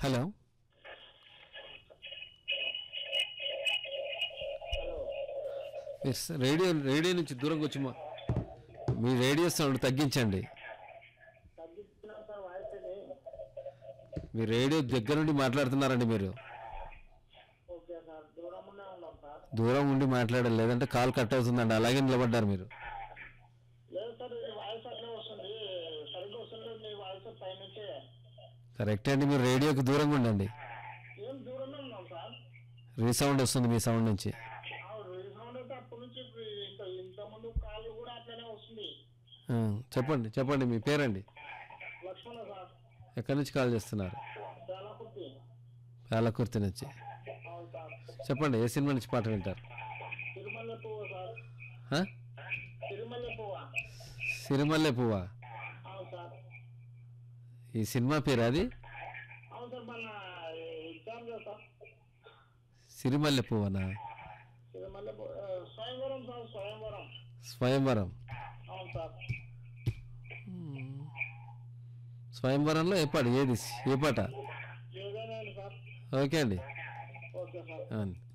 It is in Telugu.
హలో ఎస్ రేడియో రేడియో నుంచి దూరంగా వచ్చి మా- మీ రేడియో సౌండ్ తగ్గించండి తగ్గిస్తున్నాం సార్ వాయిస్ ఇది మీ రేడియో దగ్గర నుండి మాట్లాడుతున్నారండి మీరు ఓకే సార్ దూరంగానే ఉన్నాం సార్ దూరం ఉండి మాట్లాడాలి లేదంటే కాల్ కట్ అవుతుందండి అలాగే నిలబడ్డారు మీరు లేదు సార్ ఈ వాయిస్ అట్లే వస్తుంది సరిగ్గా వస్తుంది మీ వాయిస్ పైనుంచి కరెక్ట్ అండి మీరు రేడియోకి దూరంగా ఉండండి ఏం దూరంగా ఉన్నాం సార్ రీసౌండ్ వస్తుంది మీ సౌండ్ నుంచి అవును ఈ సౌండ్ అయితే అప్పటి నుంచి ఇప్పుడు ఇంత ఇంతకుముందు కాల్ కూడా అట్లనే వస్తుంది ఆ, చెప్పండి చెప్పండి మీ పేరండి లక్ష్మణ సార్ ఎక్కడి నుంచి కాల్ చేస్తున్నారు చాలా కుర్తి పాలకుర్తి నుంచి అవును సార్ చెప్పండి ఏ సినిమా నుంచి పాట వింటారు తిరుమల పువ్వు సార్ ఆ? తిరుమల పువ్వు సిరిమల్లె పువ్వా అవును సార్ ఈ సినిమా పేరు అది అవును సార్ మన ఇచ్చాం కదా సార్ సిరిమల్లె పువ్వనా తిరుమల పువ్వు ఆ, స్వయంవరం సార్ స్వయంవరం స్వయంవరం అవును సార్ స్వయంవరంలో ఏ పాట ఏది ఏ పాట ఏదైనా సార్ ఓకే అండి ఓకే సార్ అవును